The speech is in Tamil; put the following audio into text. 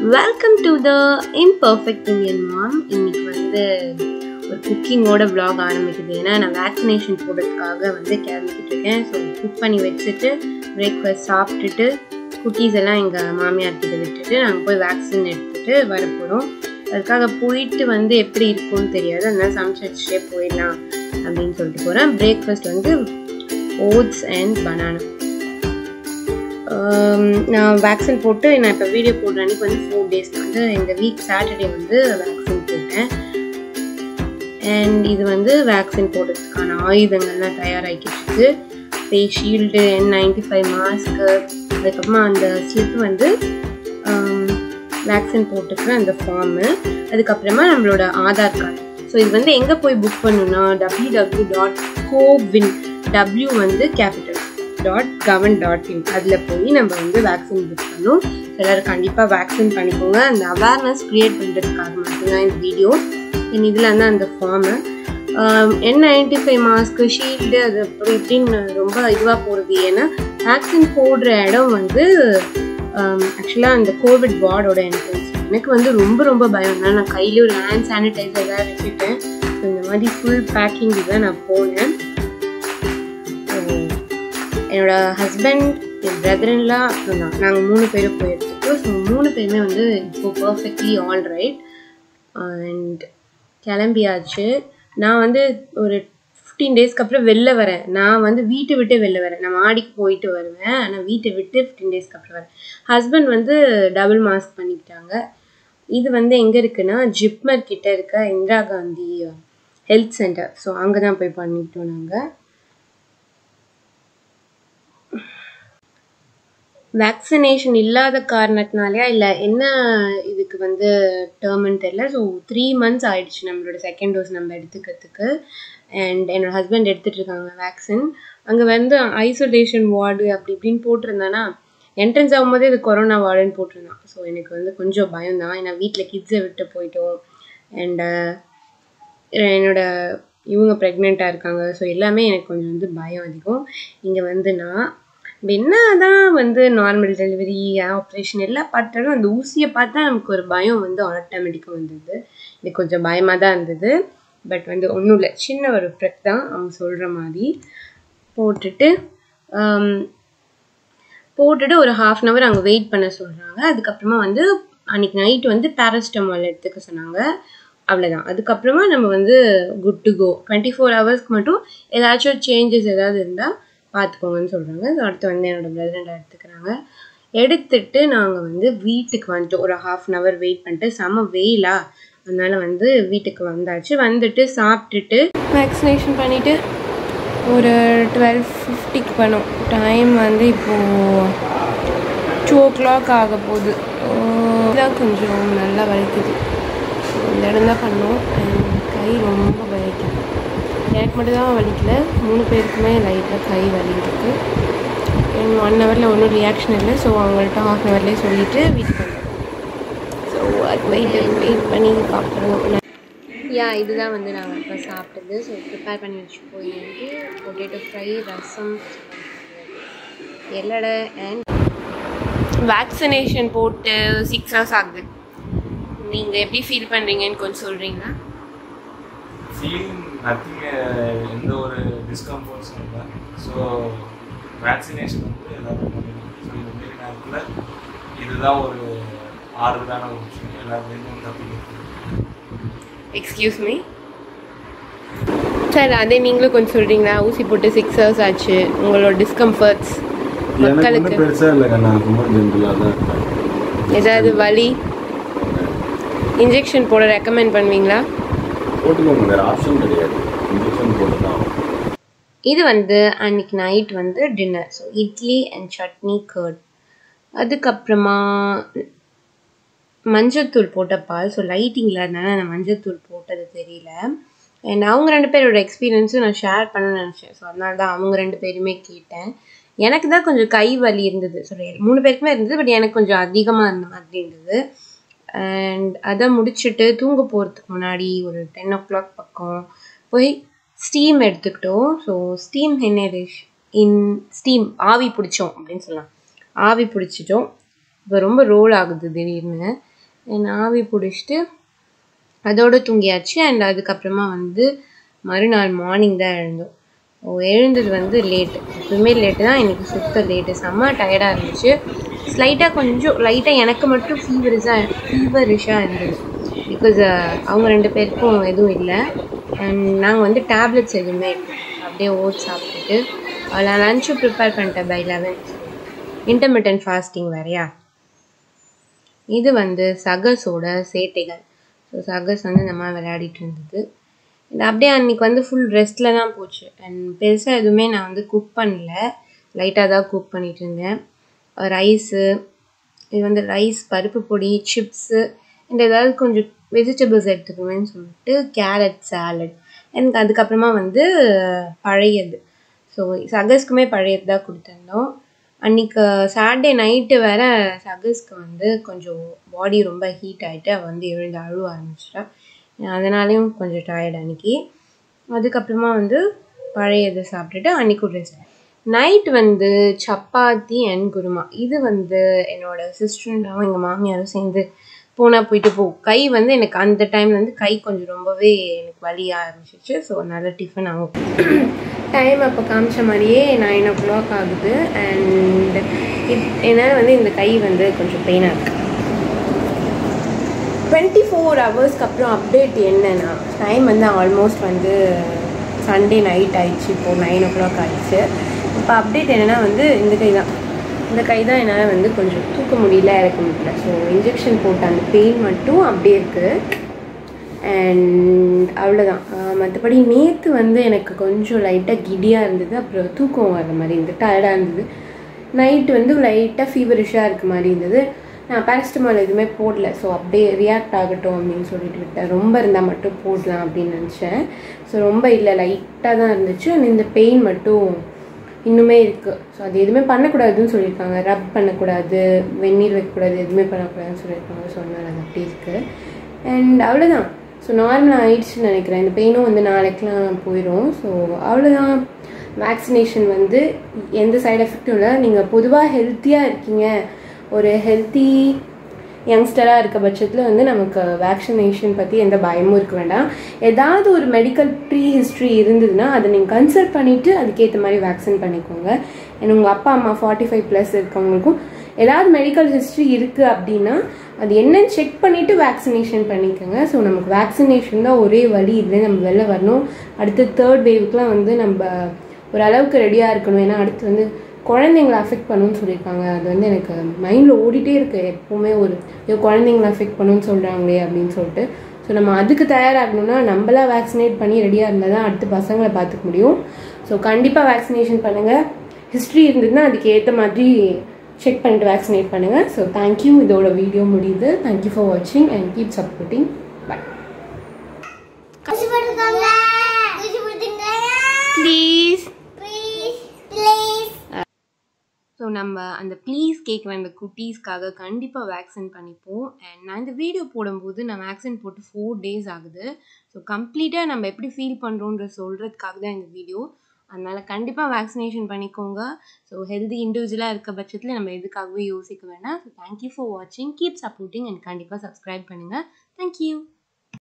welcome to the imperfect Indian mom இன்னைக்கு வந்து ஒரு குக்கிங்கோட vlog ஆரம்பிக்குது ஏன்னா நான் வேக்சினேஷன் போடுறதுக்காக வந்து கிளம்பிக்கிட்டு இருக்கேன் ஸோ குக் பண்ணி வச்சுட்டு பிரேக்ஃபாஸ்ட் சாப்பிட்டுட்டு குட்டீஸ் எல்லாம் எங்கள் மாமியார் கிட்ட விட்டுட்டு நாங்கள் போய் வேக்சின் எடுத்துட்டு வர போகிறோம் அதுக்காக போயிட்டு வந்து எப்படி இருக்கும்னு தெரியாது அதனால சமைச்சு வச்சுட்டே போயிடலாம் அப்படின்னு சொல்லிட்டு போகிறேன் பிரேக்ஃபாஸ்ட் வந்து ஓட்ஸ் அண்ட் பனானா நான் வேக்சின் போட்டு நான் இப்போ வீடியோ போடுற அன்றைக்கி வந்து ஃபோர் டேஸ் வந்து இந்த வீக் சாட்டர்டே வந்து வேக்சின் போட்டேன் அண்ட் இது வந்து வேக்சின் போடுறதுக்கான ஆயுதங்கள்லாம் தயாராகிக்கிட்டு இருக்கு face shield N ninety five mask அதுக்கப்புறமா அந்த ஸ்லிப் வந்து வேக்சின் போட்டுக்கிற அந்த ஃபார்மு அதுக்கப்புறமா நம்மளோட ஆதார் கார்டு ஸோ இது வந்து எங்கே போய் புக் பண்ணணும்னா W W dot CoWIN W வந்து கேபிட்டல் டாட் கவர்ன் டாட் இன் அதில் போய் நம்ம வந்து வேக்சின் புக் பண்ணணும் எல்லோரும் கண்டிப்பாக வேக்சின் பண்ணிக்கோங்க அந்த அவேர்னஸ் க்ரியேட் பண்ணுறதுக்காக மட்டும்தான் இந்த வீடியோ என் இதில் வந்து அந்த form N ninety five mask shield அது அப்புறம் இப்படின்னு ரொம்ப இதுவாக போகிறது ஏன்னா வேக்சின் போடுற இடம் வந்து ஆக்சுவலாக அந்த கோவிட் வார்டோட என்ட்ரன்ஸ் எனக்கு வந்து ரொம்ப ரொம்ப பயம் தான் நான் கையில ஒரு ஹேண்ட் சானிடைசர் தான் வச்சுட்டேன் ஸோ இந்த மாதிரி ஃபுல் பேக்கிங் தான் நான் போனேன் என்னோட ஹஸ்பண்ட் என் பிரதர்லாம் அப்புறம் தான் நாங்கள் மூணு பேரும் போயிருக்கோம் ஸோ மூணு பேருமே வந்து இப்போ பர்ஃபெக்ட்லி ஆல் ரைட் அண்ட் கிளம்பியாச்சு நான் வந்து ஒரு ஃபிஃப்டீன் டேஸ்க்கு அப்புறம் வெளில வரேன் நான் வந்து வீட்டை விட்டு வெளில வரேன் நான் மாடிக்கு போயிட்டு வருவேன் ஆனால் வீட்டை விட்டு ஃபிஃப்டீன் டேஸ்க்கு அப்புறம் வரேன் ஹஸ்பண்ட் வந்து டபுள் மாஸ்க் பண்ணிக்கிட்டாங்க இது வந்து எங்கே இருக்குன்னா ஜிப்மர் கிட்ட இருக்க Indira Gandhi health centre so அங்கே தான் போய் பண்ணிக்கிட்டோம் நாங்கள் வேக்சினேஷன் இல்லாத காரணத்தினாலயா இல்லை என்ன இதுக்கு வந்து டேர்ம்னு தெரில ஸோ த்ரீ மந்த்ஸ் ஆயிடுச்சு நம்மளோட செகண்ட் டோஸ் நம்ம எடுத்துக்கிறதுக்கு அண்ட் என்னோட ஹஸ்பண்ட் எடுத்துகிட்டு இருக்காங்க வேக்சின் அங்கே வந்து ஐசோலேஷன் வார்டு அப்படி இப்படின்னு போட்டிருந்தானா என்ட்ரன்ஸ் ஆகும்போதே இது கொரோனா வார்டுன்னு போட்டிருந்தான் ஸோ எனக்கு வந்து கொஞ்சம் பயம் தான் ஏன்னா வீட்டில் கிட்ஸை விட்டு போயிட்டோம் அண்டு என்னோட இவங்க ப்ரெக்னெண்ட்டாக இருக்காங்க ஸோ எல்லாமே எனக்கு கொஞ்சம் வந்து பயம் அதிகம் இங்கே வந்து நான் என்ன தான் வந்து நார்மல் டெலிவரி ஆப்ரேஷன் எல்லாம் பார்த்தாலும் அந்த ஊசியை பார்த்தா நமக்கு ஒரு பயம் வந்து ஆட்டோமேட்டிக்காக வந்தது இது கொஞ்சம் பயமாக தான் இருந்தது பட் வந்து ஒன்றும் இல்லை சின்ன ஒரு ப்ரெக் தான் அவங்க சொல்கிற மாதிரி போட்டுட்டு போட்டுட்டு ஒரு ஹாஃப் அன் ஹவர் அங்கே வெயிட் பண்ண சொல்கிறாங்க அதுக்கப்புறமா வந்து அன்றைக்கி நைட்டு வந்து பேரஸ்டமால் எடுத்துக்க சொன்னாங்க அவ்வளோதான் அதுக்கப்புறமா நம்ம வந்து good to go twenty four ஹவர்ஸ்க்கு மட்டும் ஏதாச்சும் சேஞ்சஸ் ஏதாவது இருந்தால் பார்த்துக்கோங்கன்னு சொல்கிறாங்க ஸோ அடுத்து வந்து என்னோடய பிரதர் எடுத்துக்கிறாங்க எடுத்துட்டு நாங்கள் வந்து வீட்டுக்கு வந்துட்டு ஒரு ஹாஃப் அன் ஹவர் வெயிட் பண்ணிட்டு செம வெயிலா அதனால் வந்து வீட்டுக்கு வந்தாச்சு வந்துட்டு சாப்பிட்டுட்டு வேக்சினேஷன் பண்ணிவிட்டு ஒரு டுவெல் ஃபிஃப்டிக்கு பண்ணோம் டைம் வந்து இப்போது டூ ஓ கிளாக் ஆக போகுது இதான் கொஞ்சம் நல்லா வலிக்குது இந்த இடம் தான் பண்ணோம் கை ரொம்ப வலிக்குது எனக்கு மட்டும் தான் வலிக்கல மூணு பேருக்குமே லைட்டாக கை வலி இருக்குது ஒன் ஹவரில் ஒன்றும் ரியாக்ஷன் இல்லை ஸோ அவங்கள்ட்ட ஹாஃப் அன் ஹவர்லேயே சொல்லிவிட்டு வீட்டுக்கு வந்தோம் ஸோ அது வெயிட் வெயிட் பண்ணி பார்க்குறோம் யா இதுதான் வந்து நாங்கள் இப்போ சாப்பிட்டது ஸோ ப்ரிப்பேர் பண்ணி வச்சு போயிட்டு பொட்டேட்டோ ஃப்ரை ரசம் எல்லடை அண்ட் வேக்சினேஷன் போட்டு சிக்ஸ் ஹவர்ஸ் ஆகுது நீங்கள் எப்படி ஃபீல் பண்ணுறீங்கன்னு கொஞ்சம் சொல்கிறீங்களா ஃபீலிங் நத்திங் எந்த ஒரு டிஸ்கம்ஃபர்ட்ஸும் இல்லை ஸோ வேக்சினேஷன் வந்து எல்லாரும் பண்ணிடணும் ஸோ இந்த மாரி நேரத்தில் இதுதான் ஒரு ஆறுதலான ஒரு விஷயம் எல்லாருமே தப்பிக்கிறது எக்ஸ்கியூஸ் மீ சார் அதே நீங்களும் கொஞ்சம் சொல்கிறீங்களா ஊசி போட்டு சிக்ஸ் ஹவர்ஸ் ஆச்சு உங்களோட டிஸ்கம்ஃபர்ட்ஸ் எனக்கு ஒன்றும் மக்களுக்கு பெருசாக இல்லைங்க நான் ரொம்ப ஜென்ரலாக தான் இருக்கேன் ஏதாவது வலி இன்ஜெக்ஷன் போட ரெக்கமெண்ட் பண்ணுவீங்களா போட்டுக்கோங்க வேறு ஆப்ஷன் கிடையாது இன்ஜெக்ஷன் போட்டு தான் இது வந்து அன்னைக்கு நைட் வந்து dinner so idli and chutney curd அதுக்கப்புறமா மஞ்சத்தூள் போட்ட பால் ஸோ லைட்டிங்கில் இருந்தனால நான் மஞ்சத்தூள் போட்டது தெரியல அண்ட் அவங்க ரெண்டு பேரோட எக்ஸ்பீரியன்ஸும் நான் ஷேர் பண்ணணும்னு நினச்சேன் ஸோ அதனால தான் அவங்க ரெண்டு பேருமே கேட்டேன் எனக்கு தான் கொஞ்சம் கை வலி இருந்தது ஸோ மூணு பேருக்குமே இருந்தது பட் எனக்கு கொஞ்சம் அதிகமாக இருந்த மாதிரி இருந்தது அண்ட் அதை முடிச்சுட்டு தூங்க போகிறதுக்கு முன்னாடி ஒரு டென் ஓ கிளாக் பக்கம் போய் ஸ்டீம் எடுத்துக்கிட்டோம் ஸோ ஸ்டீம் ஹென்னரிஷ் இன் ஸ்டீம் ஆவி பிடிச்சோம் அப்படின்னு சொல்லலாம் ஆவி பிடிச்சிட்டோம் இப்போ ரொம்ப ரோல் ஆகுது திடீர்னு என் ஆவி பிடிச்சிட்டு அதோட தூங்கியாச்சு அண்ட் அதுக்கப்புறமா வந்து மறுநாள் மார்னிங் தான் எழுந்தோம் ஓ எழுந்தது வந்து லேட்டு எப்பவுமே லேட்டு தான் இன்னைக்கு சுத்த லேட்டு செம்ம டயர்டாக இருந்துச்சு ஸ்லைட்டாக கொஞ்சம் லைட்டாக எனக்கு மட்டும் ஃபீவரிஸாக ஃபீவரிஷாக இருந்தது பிகாஸ் அவங்க ரெண்டு பேருக்கும் எதுவும் இல்லை அண்ட் நாங்கள் வந்து டேப்லெட்ஸ் எதுவுமே இல்லை அப்படியே ஓட்ஸ் சாப்பிட்டுட்டு அதில் லஞ்சு ப்ரிப்பேர் பண்ணிட்டேன் பை லெவன் இன்டர்மீடியன்ட் ஃபாஸ்டிங் வேறையா இது வந்து சகஸோட சேட்டைகள் ஸோ சகஸ் வந்து நம்ம விளையாடிட்டு இருந்தது இது அப்படியே அன்னைக்கு வந்து ஃபுல் ரெஸ்ட்டில் தான் போச்சு அண்ட் பெருசாக எதுவுமே நான் வந்து குக் பண்ணல லைட்டாக தான் குக் பண்ணிட்டு இருந்தேன் ரைஸு இது வந்து ரைஸ் பருப்பு பொடி சிப்ஸு இந்த ஏதாவது கொஞ்சம் வெஜிடபிள்ஸ் எடுத்துக்குவேன்னு சொல்லிட்டு கேரட் சாலட் எனக்கு அதுக்கப்புறமா வந்து பழையது ஸோ சகஸ்க்குமே பழையது தான் கொடுத்துருந்தோம் அன்றைக்கி சாட்டர்டே நைட்டு வேற சகஸ்க்கு வந்து கொஞ்சம் பாடி ரொம்ப ஹீட் ஆகிட்டு அவள் வந்து எழுந்து அழுவ ஆரம்பிச்சிட்டா அதனாலேயும் கொஞ்சம் டயர்ட் அன்னைக்கு அதுக்கப்புறமா வந்து பழையது சாப்பிட்டுட்டு அன்னைக்கு ரெஸ்ட் நைட் வந்து சப்பாத்தி அண்ட் குருமா இது வந்து என்னோட சிஸ்டரும் எங்கள் மாமியாரும் சேர்ந்து போனால் போயிட்டு போ கை வந்து எனக்கு அந்த டைமில் வந்து கை கொஞ்சம் ரொம்பவே எனக்கு வலி ஆரம்பிச்சிச்சு ஸோ நல்ல டிஃபன் ஆகும் டைம் அப்போ காமிச்ச மாதிரியே நைன் ஓ கிளாக் ஆகுது அண்ட் என்னால் வந்து இந்த கை வந்து கொஞ்சம் பெயினாக இருக்குது டுவெண்ட்டி ஃபோர் ஹவர்ஸ்க்கு அப்புறம் அப்டேட் என்னன்னா டைம் வந்து ஆல்மோஸ்ட் வந்து சண்டே நைட் ஆயிடுச்சு இப்போது நைன் ஓ கிளாக் ஆயிடுச்சு இப்போ அப்டேட் என்னென்னா வந்து இந்த கை தான் இந்த கை தான் என்னால் வந்து கொஞ்சம் தூக்க முடியல இறக்க முடியல ஸோ இன்ஜெக்ஷன் போட்ட அந்த பெயின் மட்டும் அப்படியே இருக்குது அண்ட் அவ்வளோதான் மற்றபடி நேற்று வந்து எனக்கு கொஞ்சம் லைட்டாக கிடியாக இருந்தது அப்புறம் தூக்கம் வர மாதிரி இருந்தது டயர்டாக இருந்தது நைட்டு வந்து லைட்டாக ஃபீவரிஷாக இருக்க மாதிரி இருந்தது நான் பேரஸ்டமால் எதுவுமே போடல ஸோ அப்படியே ரியாக்ட் ஆகட்டும் அப்படின்னு சொல்லிட்டு விட்டேன் ரொம்ப இருந்தால் மட்டும் போடலாம் அப்படின்னு நினச்சேன் ஸோ ரொம்ப இல்லை லைட்டாக தான் இருந்துச்சு அண்ட் இந்த பெயின் மட்டும் இன்னுமே இருக்குது ஸோ அது எதுவுமே பண்ணக்கூடாதுன்னு சொல்லியிருக்காங்க ரப் பண்ணக்கூடாது வெந்நீர் வைக்கக்கூடாது எதுவுமே பண்ணக்கூடாதுன்னு சொல்லியிருக்காங்க ஸோ அதனால் அது அப்படி இருக்குது அண்ட் அவ்வளோதான் ஸோ நார்மலாக ஆயிடுச்சுன்னு நினைக்கிறேன் இந்த பெயினும் வந்து நாளைக்கெலாம் போயிடும் ஸோ அவ்வளோதான் வேக்சினேஷன் வந்து எந்த சைடு எஃபெக்டும் இல்லை நீங்கள் பொதுவாக ஹெல்த்தியாக இருக்கீங்க ஒரு ஹெல்த்தி யங்ஸ்டராக இருக்க பட்சத்தில் வந்து நமக்கு வேக்சினேஷன் பற்றி எந்த பயமும் இருக்க வேண்டாம் ஏதாவது ஒரு மெடிக்கல் ப்ரீ ஹிஸ்ட்ரி இருந்ததுன்னா அதை நீங்கள் கன்சல்ட் பண்ணிவிட்டு அதுக்கேற்ற மாதிரி வேக்சின் பண்ணிக்கோங்க ஏன்னா உங்கள் அப்பா அம்மா ஃபார்ட்டி ஃபைவ் ப்ளஸ் இருக்கவங்களுக்கும் ஏதாவது மெடிக்கல் ஹிஸ்ட்ரி இருக்குது அப்படின்னா அது என்னன்னு செக் பண்ணிவிட்டு வேக்சினேஷன் பண்ணிக்கோங்க ஸோ நமக்கு வேக்சினேஷன் தான் ஒரே வழி இதில் நம்ம வெளில வரணும் அடுத்து தேர்ட் வேவுக்குலாம் வந்து நம்ம ஓரளவுக்கு ரெடியாக இருக்கணும் ஏன்னா அடுத்து வந்து குழந்தைங்கள அஃபெக்ட் பண்ணுன்னு சொல்லியிருக்காங்க அது வந்து எனக்கு மைண்டில் ஓடிட்டே இருக்கு எப்போவுமே ஒரு ஐயோ குழந்தைங்கள அஃபெக்ட் பண்ணுன்னு சொல்கிறாங்களே அப்படின்னு சொல்லிட்டு ஸோ நம்ம அதுக்கு தயாராகணும்னா நம்மளாம் வேக்சினேட் பண்ணி ரெடியாக இருந்தால் தான் அடுத்து பசங்களை பார்த்துக்க முடியும் ஸோ கண்டிப்பாக வேக்சினேஷன் பண்ணுங்கள் ஹிஸ்ட்ரி இருந்ததுன்னா அதுக்கு ஏற்ற மாதிரி செக் பண்ணிட்டு வேக்சினேட் பண்ணுங்கள் ஸோ தேங்க்யூ இதோட வீடியோ முடியுது தேங்க்யூ ஃபார் வாட்சிங் அண்ட் கீப் சப்போர்ட்டிங் பை குஷி போட்டுக்கோங்க குஷி போட்டுங்க ப்ளீஸ் ப்ளீஸ் ப்ளீஸ் ஸோ நம்ம அந்த ப்ளீஸ் கேட்குற அந்த குட்டீஸ்க்காக கண்டிப்பாக வேக்சின் பண்ணிப்போம் அண்ட் நான் இந்த வீடியோ போடும்போது நான் வேக்சின் போட்டு ஃபோர் டேஸ் ஆகுது ஸோ கம்ப்ளீட்டாக நம்ம எப்படி ஃபீல் பண்ணுறோன்ற சொல்கிறதுக்காக தான் இந்த வீடியோ அதனால் கண்டிப்பாக வேக்சினேஷன் பண்ணிக்கோங்க ஸோ ஹெல்தி இண்டிவிஜுவலாக இருக்க பட்சத்தில் நம்ம எதுக்காகவே யோசிக்க வேண்டாம் ஸோ தேங்க்யூ ஃபார் வாட்சிங் கீப் சப்போர்ட்டிங் அண்ட் கண்டிப்பாக சப்ஸ்கிரைப் பண்ணுங்கள் தேங்க்யூ